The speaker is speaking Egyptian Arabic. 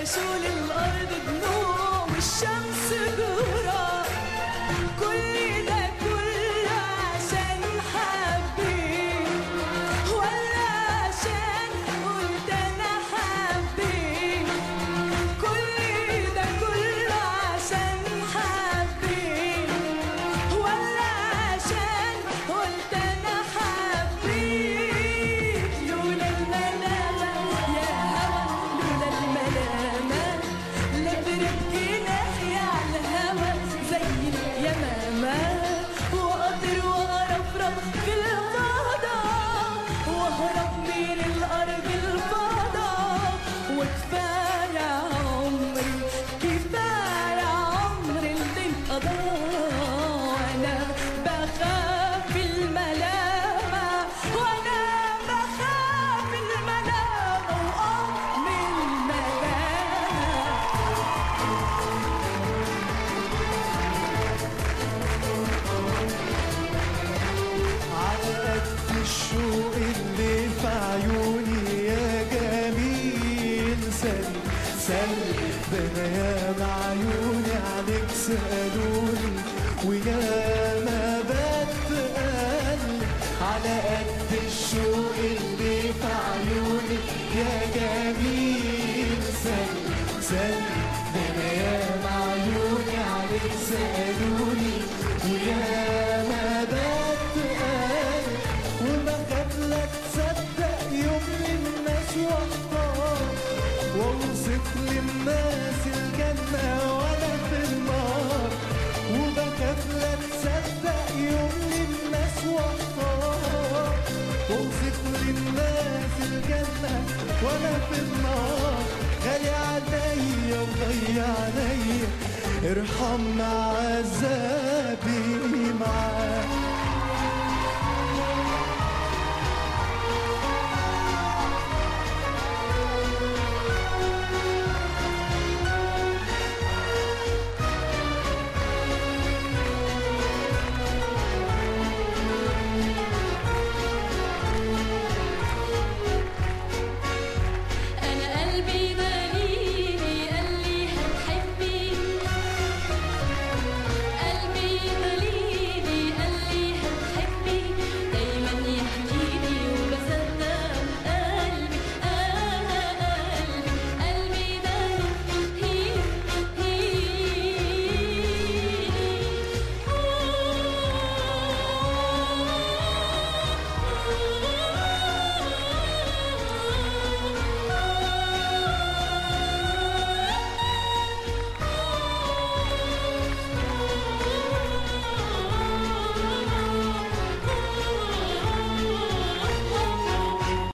شو للأرض دموع والشمس غراب كل ده كله عشان حبيت ولا عشان قلت أنا حبيت كل ده كله عشان حبيت ولا عشان قلت أنا حبيت لولا الملامة يا هوا لولا الملامة لبرد جناحي على الهوا زي اليمامة وأطير وأرفرف في الفضاء وأهرب من الأرض الفضاء وكفاية عمري كفاية عمري اللي انقضى وأنا بخاف الملامة وأنا بخاف الملامة وأم الملامة على قد الشوق اللي في عيوني يا جميل سلي سلي ده انا يا عيوني عليك سألوني ويا ما بتقل على قد الشوق اللي في عيوني يا جميل سلي سلي ده انا يا عيوني عليك سألوني ويا ما بتقل وبخاف لا تصدق يوم للناس واختار واوصف للناس الجنة وانا في النار وبخاف لا تصدق يوم للناس واختار واوصف للناس الجنة وانا في النار غالي عليا وضيع عليا ارحم عذابي معاك